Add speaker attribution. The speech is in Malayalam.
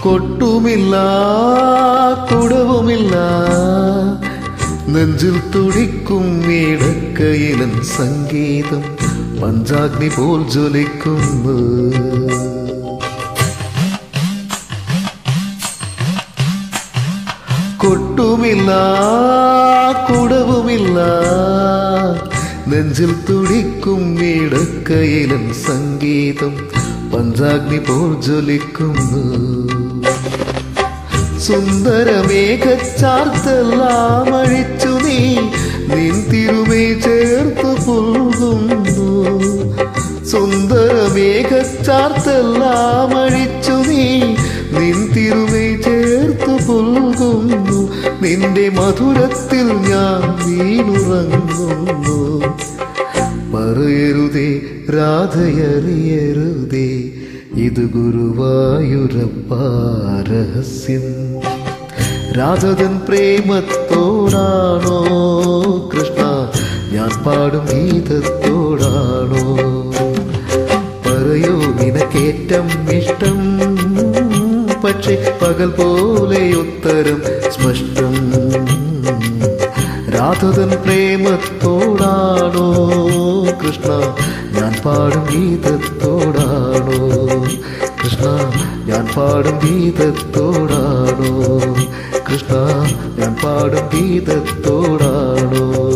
Speaker 1: കൊട്ടുമില്ല കുടവുമില്ല നെഞ്ചിൽ തുടിക്കും ഇടക്കയിലൻ സംഗീതം പഞ്ചാഗ്നി പോൽ ജ്വലിക്കുന്നു കൊട്ടുമില്ല കുടവുമില്ല നെഞ്ചിൽ തുടിക്കും ഇടക്കയിലൻ സംഗീതം പഞ്ചാഗ്നി പോൽ ജ്വലിക്കുന്നു സുന്ദരമേഘച്ചാർത്തെല്ലാം അഴിച്ചു നീ നിൻ തിരുമേ ചേർത്ത് പുൽകുന്നു സുന്ദരമേഘച്ചാർത്തെല്ലാം അഴിച്ചു നീ നിൻ തിരുമേ ചേർത്ത് പുൽകുന്നു നിന്റെ മധുരത്തിൽ ഞാൻ വീണുറങ്ങുന്നു പറയരുതേ രാധയറിയരുതേ ഇത് ഗുരുവായൂരപ്പാരഹസ്യം രാധതൻ പ്രേമത്തോടാണോ കൃഷ്ണ ഞാൻ പാടും ഗീതത്തോടാണോ പറയൂ നിനക്കേറ്റം ഇഷ്ടം പക്ഷേ പകൽ പോലെ ഉത്തരം സ്പഷ്ടം രാധതൻ പ്രേമത്തോടാണോ കൃഷ്ണ ഞാൻ പാടും ഗീതത്തോടാണോ കൃഷ്ണ ഞാൻ പാടും ഗീതത്തോടാണോ കൃഷ്ണ ഞാൻ പാടും ഗീതത്തോടാണോ